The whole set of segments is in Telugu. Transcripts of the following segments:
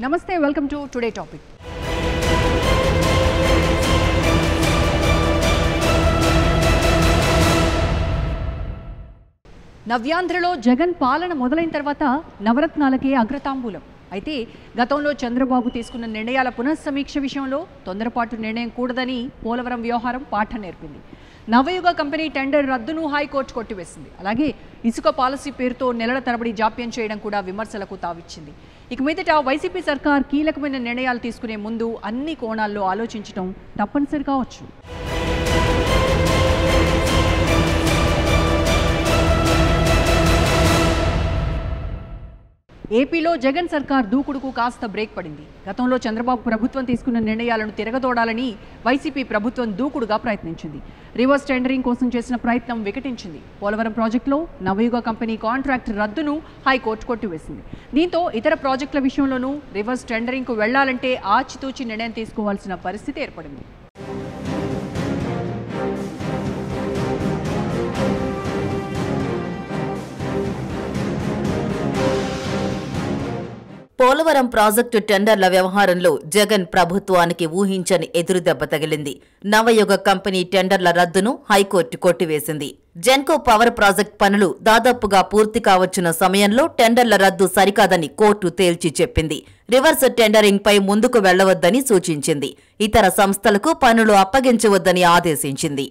నమస్తే వెల్కమ్ టు టుడే టాపిక్ నవ్యాంధ్రలో జగన్ పాలన మొదలైన తర్వాత నవరత్నాలకే అగ్రతాంబూలం అయితే గతంలో చంద్రబాబు తీసుకున్న నిర్ణయాల పునఃసమీక్ష విషయంలో తొందరపాటు నిర్ణయం కూడదని పోలవరం వ్యవహారం పాఠం నేర్పింది నవయుగ కంపెనీ టెండర్ రద్దును హైకోర్టు కొట్టివేసింది అలాగే ఇసుక పాలసీ పేరుతో నెలల తరబడి జాప్యం చేయడం కూడా విమర్శలకు తావిచ్చింది ఇక మీదట వైసీపీ సర్కార్ కీలకమైన నిర్ణయాలు తీసుకునే ముందు అన్ని కోణాల్లో ఆలోచించడం తప్పనిసరి కావచ్చు ఏపీలో జగన్ సర్కార్ దూకుడుకు కాస్త బ్రేక్ పడింది గతంలో చంద్రబాబు ప్రభుత్వం తీసుకున్న నిర్ణయాలను తిరగతోడాలని వైసీపీ ప్రభుత్వం దూకుడుగా ప్రయత్నించింది రివర్స్ టెండరింగ్ కోసం చేసిన ప్రయత్నం వికటించింది పోలవరం ప్రాజెక్టులో నవయుగ కంపెనీ కాంట్రాక్ట్ రద్దును హైకోర్టు కొట్టివేసింది దీంతో ఇతర ప్రాజెక్టుల విషయంలోనూ రివర్స్ టెండరింగ్కు వెళ్లాలంటే ఆచితూచి నిర్ణయం తీసుకోవాల్సిన పరిస్థితి ఏర్పడింది పోలవరం ప్రాజెక్టు టెండర్ల వ్యవహారంలో జగన్ ప్రభుత్వానికి ఊహించని ఎదురుదెబ్బ తగిలింది నవయుగ కంపెనీ టెండర్ల రద్దును హైకోర్టు కొట్టివేసింది జెన్కో పవర్ ప్రాజెక్ట్ పనులు దాదాపుగా పూర్తి కావచ్చున్న సమయంలో టెండర్ల రద్దు సరికాదని కోర్టు తేల్చి చెప్పింది రివర్స్ టెండరింగ్ పై ముందుకు వెళ్లవద్దని సూచించింది ఇతర సంస్థలకు పనులు అప్పగించవద్దని ఆదేశించింది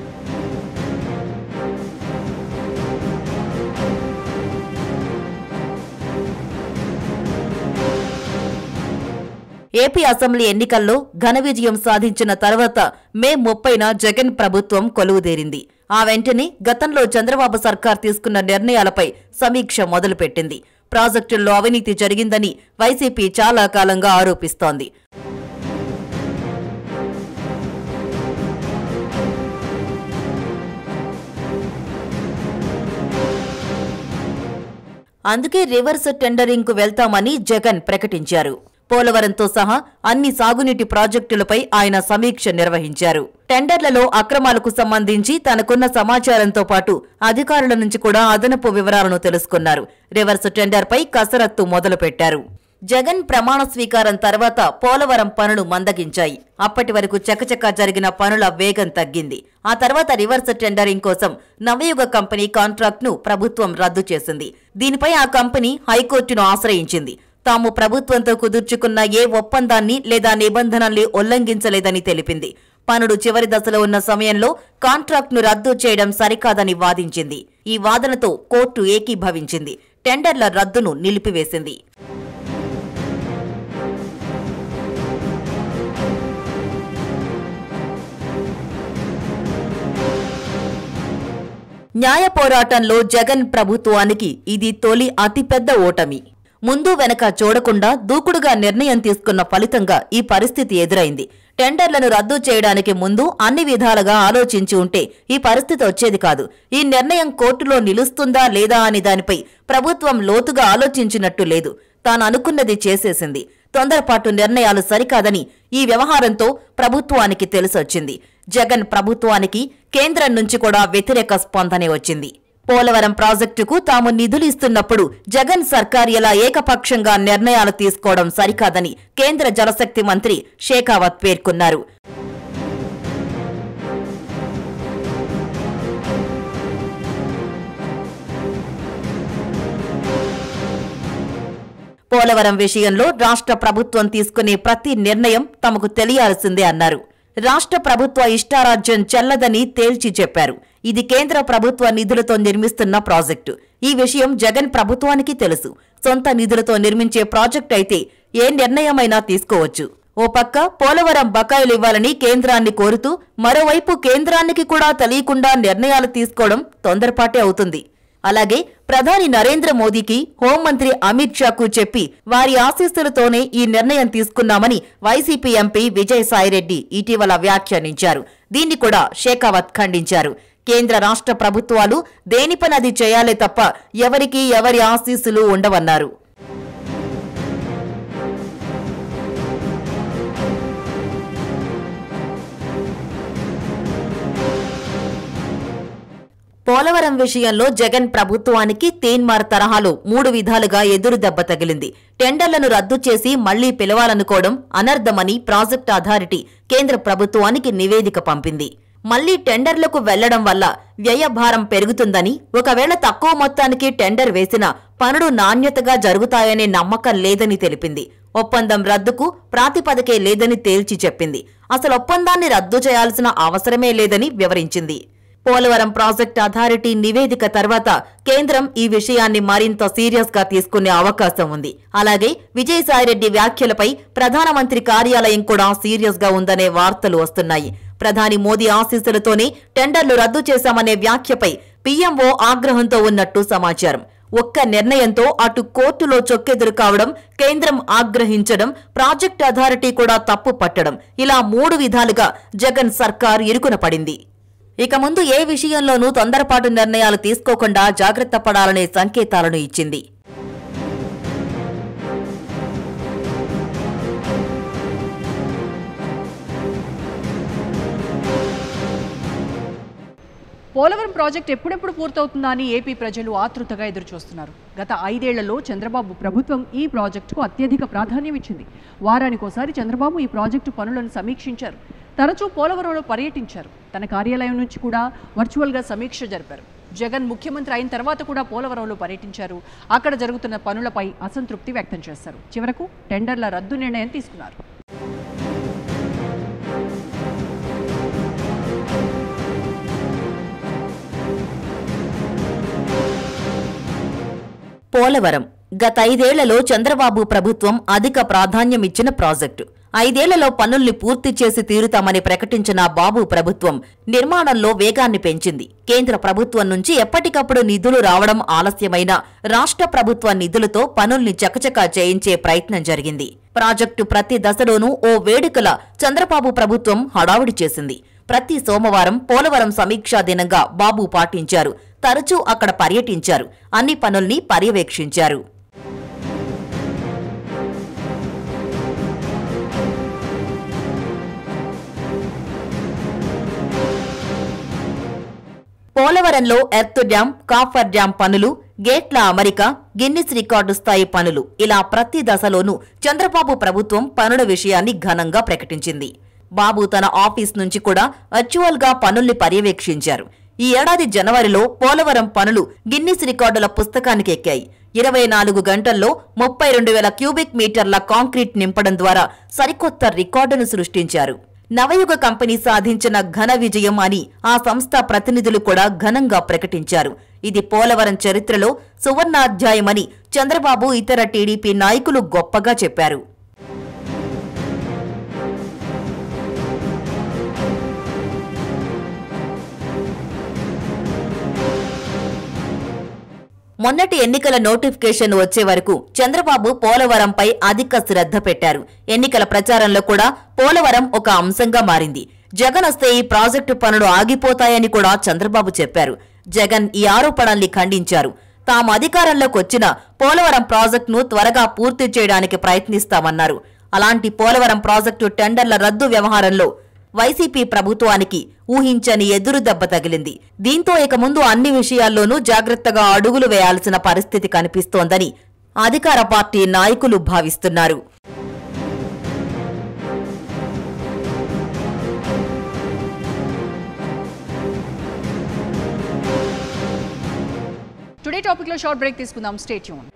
ఏపీ అసెంబ్లీ ఎన్నికల్లో ఘన విజయం సాధించిన తర్వాత మే ముప్పైన జగన్ ప్రభుత్వం కొలువుదేరింది ఆ వెంటనే గతంలో చంద్రబాబు సర్కార్ తీసుకున్న నిర్ణయాలపై సమీక్ష మొదలుపెట్టింది ప్రాజెక్టుల్లో అవినీతి జరిగిందని వైసీపీ చాలా కాలంగా ఆరోపిస్తోంది అందుకే రివర్స్ టెండరింగ్ కు వెళ్తామని జగన్ ప్రకటించారు పోలవరంతో సహా అన్ని సాగునీటి ప్రాజెక్టులపై ఆయన సమీక్ష నిర్వహించారు టెండర్లలో అక్రమాలకు సంబంధించి తనకున్న సమాచారంతో పాటు అధికారుల నుంచి కూడా అదనపు వివరాలను తెలుసుకున్నారు రివర్స్ టెండర్పై కసరత్తు మొదలుపెట్టారు జగన్ ప్రమాణ స్వీకారం తర్వాత పోలవరం పనులు మందగించాయి అప్పటి వరకు చకచకా జరిగిన పనుల వేగం తగ్గింది ఆ తర్వాత రివర్స్ టెండరింగ్ కోసం నవయుగ కంపెనీ కాంట్రాక్ట్ను ప్రభుత్వం రద్దు చేసింది దీనిపై ఆ కంపెనీ హైకోర్టును ఆశ్రయించింది తాము ప్రభుత్వంతో కుదుర్చుకున్న ఏ ఒప్పందాన్ని లేదా నిబంధనల్ని ఉల్లంఘించలేదని తెలిపింది పనులు చివరి దశలో ఉన్న సమయంలో కాంట్రాక్ట్ను రద్దు చేయడం సరికాదని వాదించింది ఈ వాదనతో కోర్టు ఏకీభవించింది టెండర్ల రద్దును నిలిపివేసింది న్యాయ పోరాటంలో జగన్ ప్రభుత్వానికి ఇది తొలి అతిపెద్ద ఓటమి ముందు వెనక చూడకుండా దూకుడుగా నిర్ణయం తీసుకున్న ఫలితంగా ఈ పరిస్థితి ఎదురైంది టెండర్లను రద్దు చేయడానికి ముందు అన్ని విధాలుగా ఆలోచించి ఉంటే ఈ పరిస్థితి వచ్చేది కాదు ఈ నిర్ణయం కోర్టులో నిలుస్తుందా లేదా అని దానిపై ప్రభుత్వం లోతుగా ఆలోచించినట్టు లేదు తాను అనుకున్నది చేసేసింది తొందరపాటు నిర్ణయాలు సరికాదని ఈ వ్యవహారంతో ప్రభుత్వానికి తెలిసొచ్చింది జగన్ ప్రభుత్వానికి కేంద్రం నుంచి కూడా వ్యతిరేక స్పందనే వచ్చింది పోలవరం ప్రాజెక్టుకు తాము నిధులు ఇస్తున్నప్పుడు జగన్ సర్కార్ ఇలా ఏకపక్షంగా నిర్ణయాలు తీసుకోవడం సరికాదని కేంద్ర జలశక్తి మంత్రి షేకావత్ పేర్కొన్నారు పోలవరం విషయంలో రాష్ట్ర ప్రభుత్వం తీసుకునే ప్రతి నిర్ణయం తమకు తెలియాల్సిందే అన్నారు రాష్ట్ర ప్రభుత్వ ఇష్టారాజ్యం చెల్లదని తేల్చి చెప్పారు ఇది కేంద్ర ప్రభుత్వ నిధులతో నిర్మిస్తున్న ప్రాజెక్టు ఈ విషయం జగన్ ప్రభుత్వానికి తెలుసు సొంత నిధులతో నిర్మించే ప్రాజెక్ట్ అయితే ఏ నిర్ణయమైనా తీసుకోవచ్చు ఓ పక్క పోలవరం బకాయిలు ఇవ్వాలని కేంద్రాన్ని కోరుతూ మరోవైపు కేంద్రానికి కూడా తెలియకుండా నిర్ణయాలు తీసుకోవడం తొందరపాటే అవుతుంది అలాగే ప్రధాని నరేంద్ర మోదీకి హోంమంత్రి అమిత్ షాకు చెప్పి వారి ఆశీస్సులతోనే ఈ నిర్ణయం తీసుకున్నామని వైసీపీ ఎంపీ విజయసాయిరెడ్డి ఇటీవల వ్యాఖ్యానించారు దీన్ని కూడా షేకావత్ ఖండించారు కేంద్ర రాష్ట్ర ప్రభుత్వాలు దేని పని అది చేయాలే తప్ప ఎవరికీ ఎవరి ఆశీస్సులు ఉండవన్నారు పోలవరం పోలవరం విషయంలో జగన్ ప్రభుత్వానికి తీన్మార్ తరహాలో మూడు విధాలుగా ఎదురు దెబ్బ తగిలింది టెండర్లను రద్దు చేసి మళ్లీ పిలవాలనుకోవడం అనర్ధమని ప్రాజెక్ట్ అథారిటీ కేంద్ర ప్రభుత్వానికి నివేదిక పంపింది మళ్లీ టెండర్లకు వెళ్లడం వల్ల వ్యయభారం పెరుగుతుందని ఒకవేళ తక్కువ మొత్తానికి టెండర్ వేసినా పనులు నాణ్యతగా జరుగుతాయనే నమ్మకం లేదని తెలిపింది ఒప్పందం రద్దుకు ప్రాతిపదికే లేదని తేల్చి చెప్పింది అసలు ఒప్పందాన్ని రద్దు చేయాల్సిన అవసరమే లేదని వివరించింది పోలవరం ప్రాజెక్ట్ అథారిటీ నివేదిక తర్వాత కేంద్రం ఈ విషయాన్ని మరింత సీరియస్ గా తీసుకునే అవకాశం ఉంది అలాగే విజయసాయిరెడ్డి వ్యాఖ్యలపై ప్రధానమంత్రి కార్యాలయం కూడా సీరియస్ గా ఉందనే వార్తలు వస్తున్నాయి ప్రధాని మోదీ ఆశీస్సులతోనే టెండర్లు రద్దు చేశామనే వ్యాఖ్యపై పీఎంఓ ఆగ్రహంతో ఉన్నట్టు సమాచారం ఒక్క నిర్ణయంతో అటు కోర్టులో చొక్కెదురు కావడం కేంద్రం ఆగ్రహించడం ప్రాజెక్ట్ అథారిటీ కూడా తప్పు పట్టడం ఇలా మూడు విధాలుగా జగన్ సర్కార్ ఇరుకున పడింది ఇక ముందు ఏ విషయంలోనూ తొందరపాటు నిర్ణయాలు తీసుకోకుండా జాగ్రత్త పడాలనే సంకేతాలను ఇచ్చింది పోలవరం ప్రాజెక్ట్ ఎప్పుడెప్పుడు పూర్తవుతుందా అని ఏపీ ప్రజలు ఆతృతగా ఎదురుచూస్తున్నారు గత ఐదేళ్లలో చంద్రబాబు ప్రభుత్వం ఈ ప్రాజెక్టుకు అత్యధిక ప్రాధాన్యం ఇచ్చింది వారానికోసారి చంద్రబాబు ఈ ప్రాజెక్టు పనులను సమీక్షించారు తరచూ పోలవరంలో పర్యటించారు తన కార్యాలయం నుంచి కూడా వర్చువల్గా సమీక్ష జరిపారు జగన్ ముఖ్యమంత్రి అయిన తర్వాత కూడా పోలవరంలో పర్యటించారు అక్కడ జరుగుతున్న పనులపై అసంతృప్తి వ్యక్తం చేశారు చివరకు టెండర్ల రద్దు నిర్ణయం తీసుకున్నారు పోలవరం గత ఐదేళ్లలో చంద్రబాబు ప్రభుత్వం అధిక ప్రాధాన్యమిచ్చిన ప్రాజెక్టు ఐదేళ్లలో పనుల్ని పూర్తి చేసి తీరుతామని ప్రకటించిన బాబు ప్రభుత్వం నిర్మాణంలో వేగాన్ని పెంచింది కేంద్ర ప్రభుత్వం నుంచి ఎప్పటికప్పుడు నిధులు రావడం ఆలస్యమైన రాష్ట్ర ప్రభుత్వ నిధులతో పనుల్ని చకచకా చేయించే ప్రయత్నం జరిగింది ప్రాజెక్టు ప్రతి దశలోనూ ఓ వేడుకల చంద్రబాబు ప్రభుత్వం హడావుడి చేసింది ప్రతి సోమవారం పోలవరం సమీక్షా దినంగా బాబు పాటించారు తరచూ అక్కడ పర్యటించారు అన్ని పనుల్ని పర్యవేక్షించారు పోలవరంలో ఎర్త్ డ్యాం కాఫర్ డ్యాం పనులు గేట్ల అమరిక గిన్నిస్ రికార్డు స్థాయి పనులు ఇలా ప్రతి దశలోనూ చంద్రబాబు ప్రభుత్వం పనుల విషయాన్ని ఘనంగా ప్రకటించింది బాబు తన ఆఫీస్ నుంచి కూడా వర్చువల్ గా పనుల్ని పర్యవేక్షించారు ఈ ఏడాది జనవరిలో పోలవరం పనులు గిన్నిస్ రికార్డుల పుస్తకానికి ఎక్కాయి ఇరవై నాలుగు గంటల్లో ముప్పై రెండు వేల క్యూబిక్ మీటర్ల కాంక్రీట్ నింపడం ద్వారా సరికొత్త రికార్డును సృష్టించారు నవయుగ కంపెనీ సాధించిన ఘన విజయం అని ఆ సంస్థ ప్రతినిధులు కూడా ఘనంగా ప్రకటించారు ఇది పోలవరం చరిత్రలో సువర్ణాధ్యాయమని చంద్రబాబు ఇతర టీడీపీ నాయకులు గొప్పగా చెప్పారు మొన్నటి ఎన్నికల నోటిఫికేషన్ వచ్చే వరకు చంద్రబాబు పోలవరంపై అధిక శ్రద్ధ పెట్టారు ఎన్నికల ప్రచారంలో కూడా పోలవరం ఒక అంశంగా మారింది జగన్ వస్తే ఈ ప్రాజెక్టు పనులు ఆగిపోతాయని కూడా చంద్రబాబు చెప్పారు జగన్ ఈ ఆరోపణల్ని ఖండించారు తాము అధికారంలోకి వచ్చిన పోలవరం ప్రాజెక్టును త్వరగా పూర్తి చేయడానికి ప్రయత్నిస్తామన్నారు అలాంటి పోలవరం ప్రాజెక్టు టెండర్ల రద్దు వ్యవహారంలో వైసీపీ ప్రభుత్వానికి ఊహించని ఎదురు దెబ్బ తగిలింది దీంతో ఇక ముందు అన్ని విషయాల్లోనూ జాగ్రత్తగా అడుగులు వేయాల్సిన పరిస్థితి కనిపిస్తోందని అధికార పార్టీ నాయకులు భావిస్తున్నారు టుడే టాపిక్లో షార్ట్ బ్రేక్ తీసుకుందాం స్టేట్ యూన్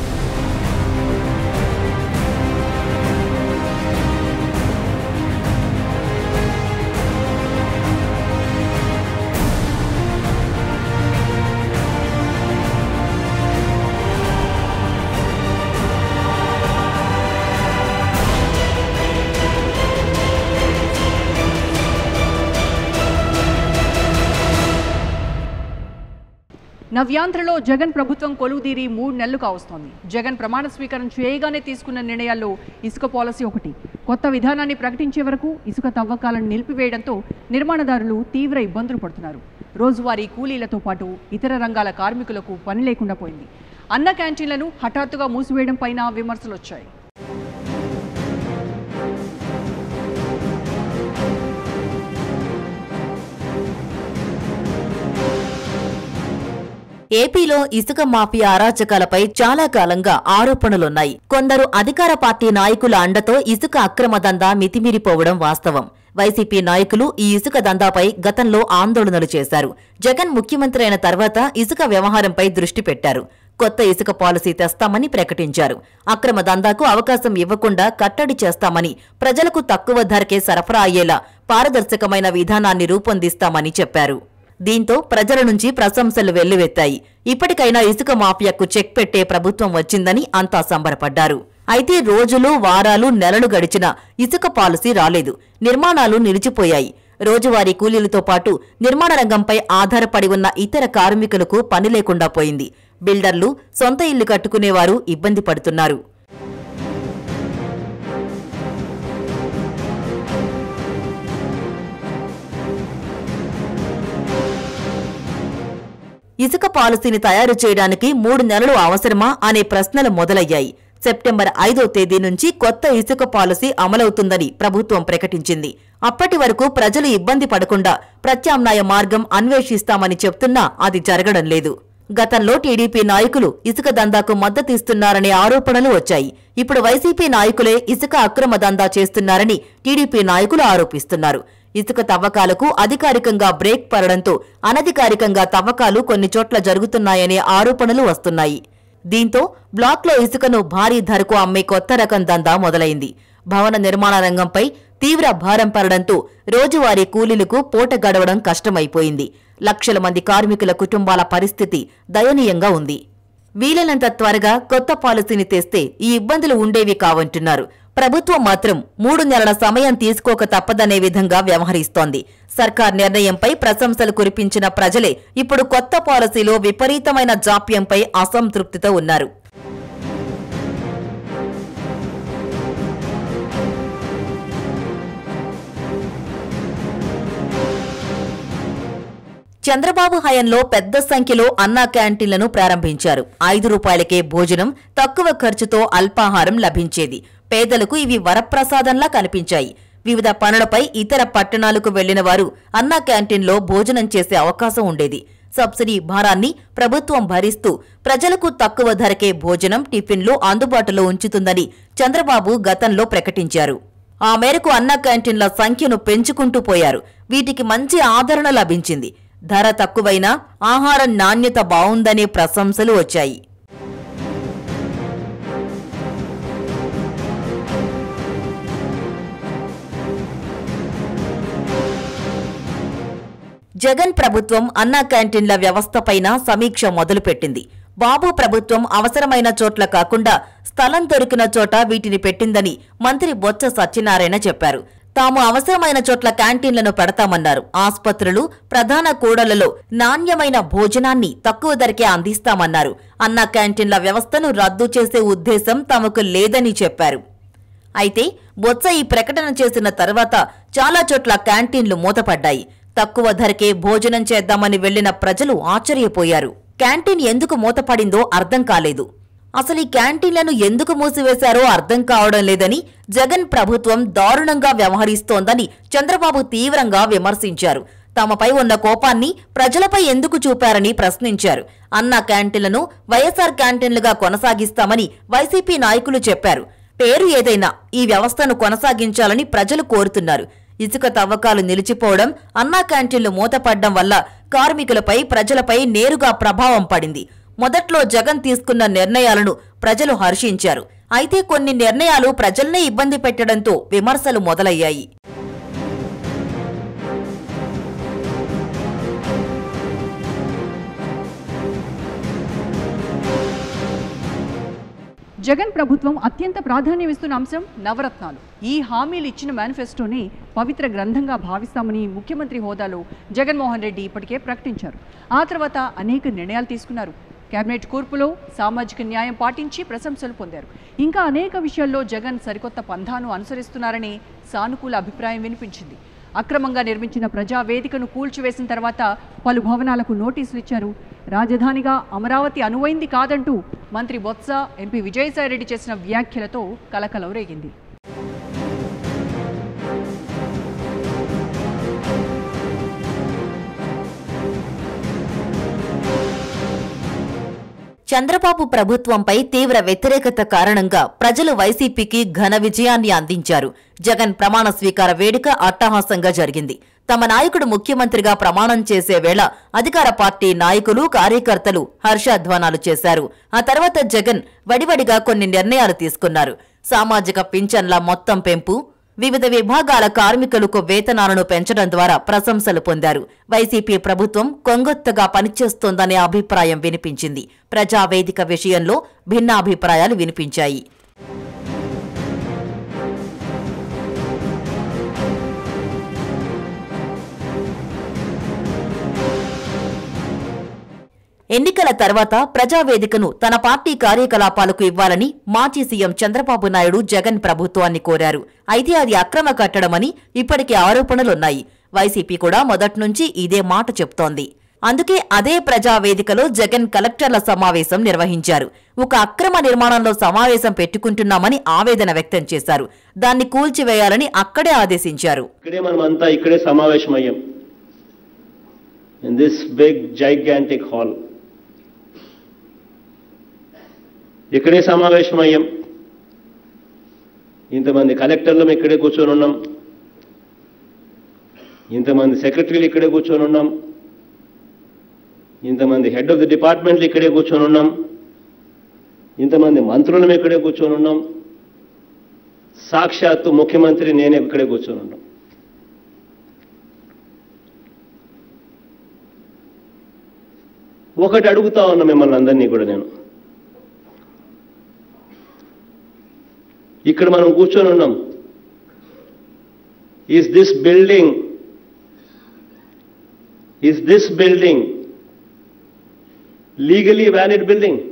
నవ్యాంధ్రలో జగన్ ప్రభుత్వం కొలువుదీరి మూడు నెలలు కావస్తోంది జగన్ ప్రమాణ స్వీకారం చేయగానే తీసుకున్న నిర్ణయాల్లో ఇసుక పాలసీ ఒకటి కొత్త విధానాన్ని ప్రకటించే వరకు ఇసుక తవ్వకాలను నిలిపివేయడంతో నిర్మాణదారులు తీవ్ర ఇబ్బందులు పడుతున్నారు రోజువారీ కూలీలతో పాటు ఇతర రంగాల కార్మికులకు పని లేకుండా పోయింది అన్న క్యాంటీన్లను హఠాత్తుగా మూసివేయడం పైన విమర్శలు వచ్చాయి ఏపీలో ఇసుక మాఫియా అరాచకాలపై చాలా కాలంగా ఆరోపణలున్నాయి కొందరు అధికార పార్టీ నాయకుల అండతో ఇసుక అక్రమ దందా మితిమీరిపోవడం వాస్తవం వైసీపీ నాయకులు ఈ ఇసుక దందాపై గతంలో ఆందోళనలు చేశారు జగన్ ముఖ్యమంత్రి అయిన తర్వాత ఇసుక వ్యవహారంపై దృష్టి పెట్టారు కొత్త ఇసుక పాలసీ తెస్తామని ప్రకటించారు అక్రమ దందాకు అవకాశం ఇవ్వకుండా కట్టడి చేస్తామని ప్రజలకు తక్కువ ధరకే సరఫరా అయ్యేలా పారదర్శకమైన విధానాన్ని రూపొందిస్తామని చెప్పారు దీంతో ప్రజల నుంచి ప్రశంసలు వెల్లువెత్తాయి ఇప్పటికైనా ఇసుక మాఫియాకు చెక్ పెట్టే ప్రభుత్వం వచ్చిందని అంతా సంబరపడ్డారు అయితే రోజులు వారాలు నెలలు గడిచినా ఇసుక పాలసీ రాలేదు నిర్మాణాలు నిలిచిపోయాయి రోజువారీ కూలీలతో పాటు నిర్మాణ రంగంపై ఆధారపడి ఉన్న ఇతర కార్మికులకు పని లేకుండా పోయింది బిల్డర్లు సొంత ఇల్లు కట్టుకునేవారు ఇబ్బంది పడుతున్నారు ఇసుక పాలసీని తయారు చేయడానికి మూడు నెలలు అవసరమా అనే ప్రశ్నలు మొదలయ్యాయి సెప్టెంబర్ ఐదో తేదీ నుంచి కొత్త ఇసుక పాలసీ అమలవుతుందని ప్రభుత్వం ప్రకటించింది అప్పటి వరకు ప్రజలు ఇబ్బంది పడకుండా ప్రత్యామ్నాయ మార్గం అన్వేషిస్తామని చెప్తున్నా అది జరగడం లేదు గతంలో టీడీపీ నాయకులు ఇసుక దందాకు మద్దతిస్తున్నారనే ఆరోపణలు వచ్చాయి ఇప్పుడు వైసీపీ నాయకులే ఇసుక అక్రమ దందా చేస్తున్నారని టీడీపీ నాయకులు ఆరోపిస్తున్నారు ఇసుక తవ్వకాలకు అధికారికంగా బ్రేక్ పడడంతో అనధికారికంగా తవ్వకాలు కొన్ని చోట్ల జరుగుతున్నాయనే ఆరోపణలు వస్తున్నాయి దీంతో బ్లాక్లో ఇసుకను భారీ ధరకు అమ్మే కొత్త రకం దందా మొదలైంది భవన నిర్మాణ రంగంపై తీవ్ర భారం పడడంతో రోజువారీ కూలీలకు పూట గడవడం కష్టమైపోయింది లక్షల మంది కార్మికుల కుటుంబాల పరిస్థితి దయనీయంగా ఉంది వీలైనంత త్వరగా కొత్త పాలసీని తెస్తే ఈ ఇబ్బందులు ఉండేవి కావంటున్నారు ప్రభుత్వం మాత్రం మూడు నెలల సమయం తీసుకోక తప్పదనే విధంగా వ్యవహరిస్తోంది సర్కార్ నిర్ణయంపై ప్రశంసలు కురిపించిన ప్రజలే ఇప్పుడు కొత్త పాలసీలో విపరీతమైన జాప్యంపై అసంతృప్తితో ఉన్నారు చంద్రబాబు హయంలో పెద్ద సంఖ్యలో అన్నా క్యాంటీన్లను ప్రారంభించారు ఐదు రూపాయలకే భోజనం తక్కువ ఖర్చుతో అల్పాహారం లభించేది పేదలకు ఇవి వరప్రసాదంలా కనిపించాయి వివిధ పనులపై ఇతర పట్టణాలకు వెళ్లిన వారు అన్నా క్యాంటీన్లో భోజనం చేసే అవకాశం ఉండేది సబ్సిడీ భారాన్ని ప్రభుత్వం భరిస్తూ ప్రజలకు తక్కువ ధరకే భోజనం టిఫిన్లు అందుబాటులో ఉంచుతుందని చంద్రబాబు గతంలో ప్రకటించారు ఆ మేరకు అన్న క్యాంటీన్ల సంఖ్యను పెంచుకుంటూ పోయారు వీటికి మంచి ఆదరణ లభించింది ధర తక్కువైనా ఆహారం నాణ్యత బావుందనే ప్రశంసలు వచ్చాయి జగన్ ప్రభుత్వం అన్నా క్యాంటీన్ల వ్యవస్థపైన సమీక్ష మొదలుపెట్టింది బాబు ప్రభుత్వం అవసరమైన చోట్ల కాకుండా స్థలం దొరికిన చోట వీటిని పెట్టిందని మంత్రి బొత్స సత్యనారాయణ చెప్పారు తాము అవసరమైన చోట్ల క్యాంటీన్లను పెడతామన్నారు ఆస్పత్రులు ప్రధాన కూడళ్లలో నాణ్యమైన భోజనాన్ని తక్కువ ధరకే అందిస్తామన్నారు అన్నా క్యాంటీన్ల వ్యవస్థను రద్దు చేసే ఉద్దేశం తమకు లేదని చెప్పారు అయితే బొత్స ఈ ప్రకటన చేసిన తర్వాత చాలా చోట్ల క్యాంటీన్లు మూతపడ్డాయి తక్కువ ధరకే భోజనం చేద్దామని వెళ్లిన ప్రజలు ఆశ్చర్యపోయారు క్యాంటీన్ ఎందుకు మూతపడిందో అర్థం కాలేదు అసలు ఈ క్యాంటీన్లను ఎందుకు మూసివేశారో అర్థం కావడం లేదని జగన్ ప్రభుత్వం దారుణంగా వ్యవహరిస్తోందని చంద్రబాబు తీవ్రంగా విమర్శించారు తమపై ఉన్న కోపాన్ని ప్రజలపై ఎందుకు చూపారని ప్రశ్నించారు అన్న క్యాంటీన్లను వైఎస్ఆర్ క్యాంటీన్లుగా కొనసాగిస్తామని వైసీపీ నాయకులు చెప్పారు పేరు ఏదైనా ఈ వ్యవస్థను కొనసాగించాలని ప్రజలు కోరుతున్నారు ఇసుక తవ్వకాలు నిలిచిపోవడం అన్నా క్యాంటీన్లు మూతపడ్డం వల్ల కార్మికులపై ప్రజలపై నేరుగా ప్రభావం పడింది మొదట్లో జగన్ తీసుకున్న నిర్ణయాలను ప్రజలు హర్షించారు అయితే కొన్ని నిర్ణయాలు ప్రజల్నే ఇబ్బంది పెట్టడంతో విమర్శలు మొదలయ్యాయి జగన్ ప్రభుత్వం అత్యంత ప్రాధాన్యం ఇస్తున్న అంశం నవరత్నాలు ఈ హామీలు ఇచ్చిన మేనిఫెస్టోని పవిత్ర గ్రంథంగా భావిస్తామని ముఖ్యమంత్రి హోదాలో జగన్మోహన్ రెడ్డి ఇప్పటికే ప్రకటించారు ఆ తర్వాత అనేక నిర్ణయాలు తీసుకున్నారు కేబినెట్ కూర్పులో సామాజిక న్యాయం పాటించి ప్రశంసలు పొందారు ఇంకా అనేక విషయాల్లో జగన్ సరికొత్త పంథాను అనుసరిస్తున్నారని సానుకూల అభిప్రాయం వినిపించింది అక్రమంగా నిర్మించిన ప్రజావేదికను కూల్చివేసిన తర్వాత పలు భవనాలకు నోటీసులు ఇచ్చారు రాజధానిగా అమరావతి అనువైంది కాదంటూ మంత్రి బొత్స ఎంపీ విజయసాయిరెడ్డి చేసిన వ్యాఖ్యలతో కలకలం రేగింది చంద్రబాబు ప్రభుత్వంపై తీవ్ర వ్యతిరేకత కారణంగా ప్రజలు వైసీపీకి ఘన విజయాన్ని అందించారు జగన్ ప్రమాణ స్వీకార వేడుక అట్టహాసంగా జరిగింది తమ నాయకుడు ముఖ్యమంత్రిగా ప్రమాణం చేసే వేళ అధికార పార్టీ నాయకులు కార్యకర్తలు హర్షధ్వానాలు చేశారు ఆ తర్వాత జగన్ వడివడిగా కొన్ని నిర్ణయాలు తీసుకున్నారు సామాజిక పింఛన్ల మొత్తం పెంపు వివిధ విభాగాల కార్మికులకు వేతనాలను పెంచడం ద్వారా ప్రశంసలు పొందారు వైసీపీ ప్రభుత్వం కొంగొత్తగా పనిచేస్తోందనే అభిప్రాయం వినిపించింది ప్రజావేదిక విషయంలో భిన్నాభిప్రాయాలు వినిపించాయి ఎన్నికల తర్వాత ప్రజావేదికను తన పార్టీ కార్యకలాపాలకు ఇవ్వాలని మాజీ సీఎం చంద్రబాబు నాయుడు జగన్ ప్రభుత్వాన్ని కోరారు అయితే అది అక్రమ కట్టడమని ఇప్పటికే ఆరోపణలున్నాయి వైసీపీ కూడా మొదట్నుంచి ఇదే మాట చెప్తోంది అందుకే అదే ప్రజావేదికలో జగన్ కలెక్టర్ల సమావేశం నిర్వహించారు ఒక అక్రమ నిర్మాణంలో సమావేశం పెట్టుకుంటున్నామని ఆవేదన వ్యక్తం చేశారు దాన్ని కూల్చివేయాలని అక్కడే ఆదేశించారు ఇక్కడే మనం అంతా ఇక్కడే సమావేశమయ్యాం in this big gigantic hall ఇక్కడే సమావేశమయ్యాం ఇంతమంది కలెక్టర్లం ఇక్కడే కూర్చొని ఉన్నాం ఇంతమంది సెక్రటరీలు ఇక్కడే కూర్చొని ఉన్నాం ఇంతమంది హెడ్ ఆఫ్ ది డిపార్ట్మెంట్లు ఇక్కడే కూర్చొని ఉన్నాం ఇంతమంది మంత్రులం ఇక్కడే కూర్చొని ఉన్నాం సాక్షాత్తు ముఖ్యమంత్రి నేనే ఇక్కడే కూర్చొని ఉన్నాం ఒకటి అడుగుతా ఉన్నా మిమ్మల్ని అందరినీ కూడా నేను ఇక్కడ మనం కూర్చొని ఉన్నాం is this building is this building legally valid building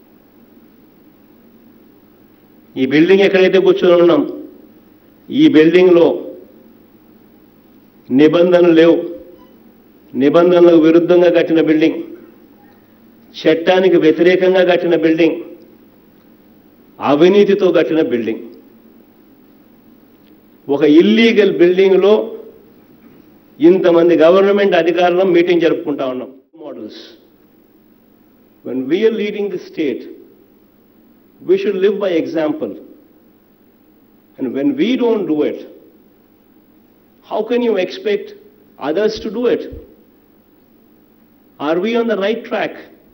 ఈ బిల్డింగ్ ఎక్కడైతే కూర్చొని ఉన్నాం ఈ బిల్డింగ్లో నిబంధనలు లేవు నిబంధనలకు విరుద్ధంగా కట్టిన బిల్డింగ్ చట్టానికి వ్యతిరేకంగా కట్టిన బిల్డింగ్ అవినీతితో కట్టిన బిల్డింగ్ ఒక ఇల్లీగల్ బిల్డింగ్లో ఇంతమంది గవర్నమెంట్ అధికారులు మీటింగ్ జరుపుకుంటా ఉన్నాం models when we're leading the state we should live by example. And when we don't do it, how can you expect others to do it? Are we on the right track?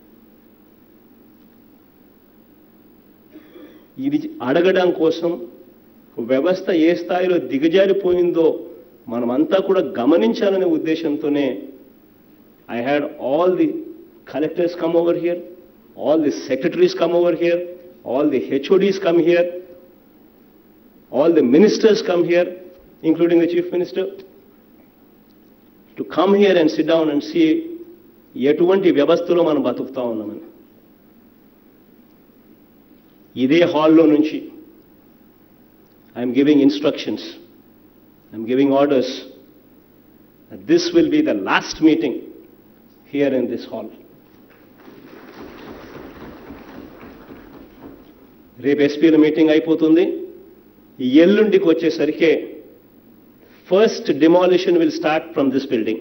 ఇది అడగడం కోసం వ్యవస్థ ఏ స్థాయిలో దిగజారిపోయిందో మనమంతా కూడా గమనించాలనే ఉద్దేశంతోనే I had all the collectors come over here all the secretaries come over here, all the HODs come here, all the ministers come here, including the chief minister, to come here and sit down and see ఎటువంటి వ్యవస్థలో మనం బతుకుతా ఉన్నామని ఇదే హాల్లో నుంచి I'm giving instructions I'm giving orders this will be the last meeting here in this hall రేపు ఎస్పీల మీటింగ్ అయిపోతుంది ఈ ఎల్లుండికి వచ్చేసరికి first demolition will start from this building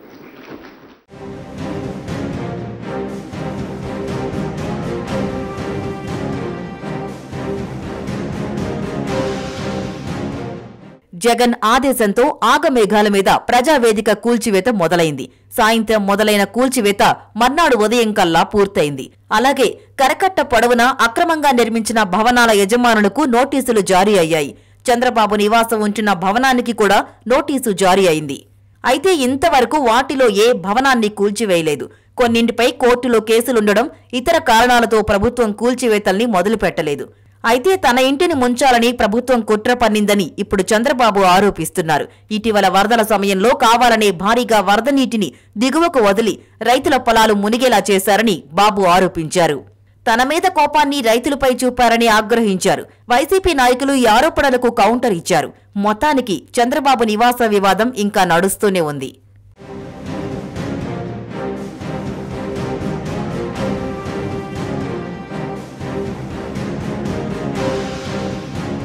Jagan ఆదేశంతో ఆగమేఘాల మీద ప్రజావేదిక కూల్చివేత మొదలైంది సాయంత్రం మొదలైన కూల్చివేత మర్నాడు ఉదయం కల్లా పూర్తయింది అలాగే కరకట్ట పొడవున అక్రమంగా నిర్మించిన భవనాల యజమానులకు నోటీసులు జారీ అయ్యాయి చంద్రబాబు నివాసం ఉంటున్న భవనానికి కూడా నోటీసు జారీ అయింది అయితే ఇంతవరకు వాటిలో ఏ భవనాన్ని కూల్చివేయలేదు కొన్నింటిపై కోర్టులో కేసులుండడం ఇతర కారణాలతో ప్రభుత్వం కూల్చివేతల్ని మొదలుపెట్టలేదు అయితే తన ఇంటిని ముంచాలని ప్రభుత్వం కుట్ర పన్నిందని ఇప్పుడు చంద్రబాబు ఆరోపిస్తున్నారు ఇటీవల వరదల సమయంలో కావాలనే భారీగా వరద నీటిని దిగువకు వదిలి రైతుల పొలాలు మునిగేలా చేశారని బాబు ఆరోపించారు తన మీద కోపాన్ని రైతులపై చూపారని ఆగ్రహించారు వైసీపీ నాయకులు ఈ ఆరోపణలకు కౌంటర్ ఇచ్చారు మొత్తానికి చంద్రబాబు నివాస వివాదం ఇంకా నడుస్తూనే ఉంది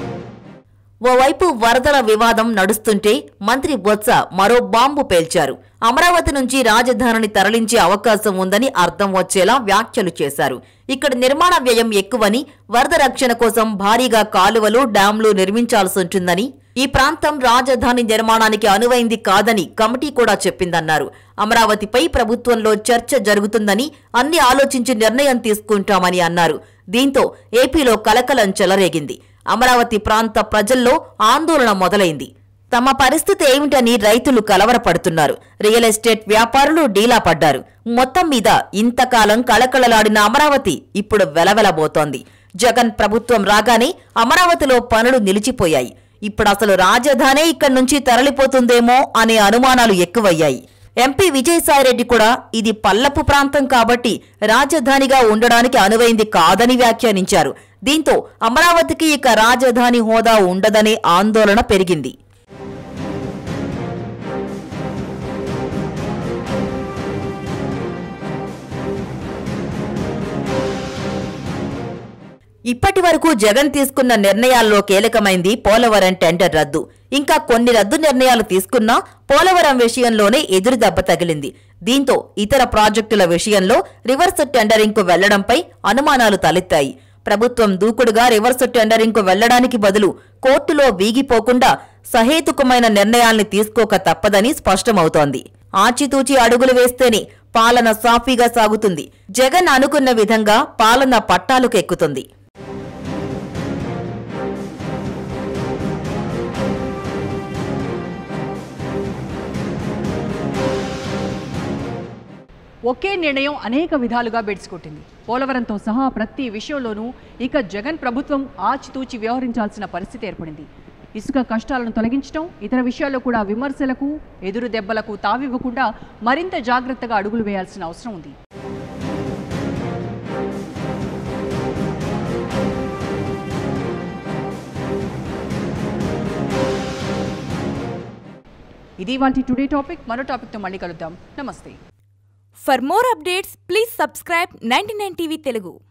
ఓవైపు వరదల వివాదం నడుస్తుంటే మంత్రి బొత్స మరో బాంబు పేల్చారు అమరావతి నుంచి రాజధానిని తరలించే అవకాశం ఉందని అర్థం వచ్చేలా వ్యాఖ్యలు చేశారు ఇక్కడ నిర్మాణ వ్యయం ఎక్కువని వరద రక్షణ కోసం భారీగా కాలువలు డ్యాంలు నిర్మించాల్సి ఉంటుందని ఈ ప్రాంతం రాజధాని నిర్మాణానికి అనువైంది కాదని కమిటీ కూడా చెప్పిందన్నారు అమరావతిపై ప్రభుత్వంలో చర్చ జరుగుతుందని అన్ని ఆలోచించి నిర్ణయం తీసుకుంటామని అన్నారు దీంతో ఏపీలో కలకలం చెలరేగింది అమరావతి ప్రాంత ప్రజల్లో ఆందోళన మొదలైంది తమ పరిస్థితి ఏమిటని రైతులు కలవరపడుతున్నారు రియల్ ఎస్టేట్ వ్యాపారులు డీలా పడ్డారు మొత్తం మీద ఇంతకాలం కళకళలాడిన అమరావతి ఇప్పుడు వెలవెలబోతోంది జగన్ ప్రభుత్వం రాగానే అమరావతిలో పనులు నిలిచిపోయాయి ఇప్పుడు అసలు రాజధానే ఇక్కడి నుంచి తరలిపోతుందేమో అనే అనుమానాలు ఎక్కువయ్యాయి ఎంపీ విజయసాయిరెడ్డి కూడా ఇది పల్లపు ప్రాంతం కాబట్టి రాజధానిగా ఉండడానికి అనువైంది కాదని వ్యాఖ్యానించారు దీంతో అమరావతికి ఇక రాజధాని హోదా ఉండదనే ఆందోళన పెరిగింది ఇప్పటి వరకు జగన్ తీసుకున్న నిర్ణయాల్లో కీలకమైంది పోలవరం టెండర్ రద్దు ఇంకా కొన్ని రద్దు నిర్ణయాలు తీసుకున్నా పోలవరం విషయంలోనే ఎదురు దెబ్బ తగిలింది దీంతో ఇతర ప్రాజెక్టుల విషయంలో రివర్స్ టెండరింగ్కు వెళ్లడంపై అనుమానాలు తలెత్తాయి ప్రభుత్వం దూకుడుగా రివర్స్ టెండరింగ్కు వెళ్లడానికి బదులు కోర్టులో వీగిపోకుండా సహేతుకమైన నిర్ణయాల్ని తీసుకోక తప్పదని స్పష్టమవుతోంది ఆచితూచి అడుగులు వేస్తేనే పాలన సాఫీగా సాగుతుంది జగన్ అనుకున్న విధంగా పాలన పట్టాలకు ఎక్కుతుంది ఒకే నిర్ణయం అనేక విధాలుగా బెడిసికొట్టింది పోలవరంతో సహా ప్రతి విషయంలోనూ ఇక జగన్ ప్రభుత్వం ఆచితూచి వ్యవహరించాల్సిన పరిస్థితి ఏర్పడింది ఇసుక కష్టాలను తొలగించడం ఇతర విషయాల్లో కూడా విమర్శలకు ఎదురు దెబ్బలకు తావివ్వకుండా మరింత జాగ్రత్తగా అడుగులు వేయాల్సిన అవసరం ఉంది ఇది వాటి టుడే టాపిక్ మరో టాపిక్తో మళ్ళీ కలుద్దాం నమస్తే For more updates, please subscribe 99 TV Telugu.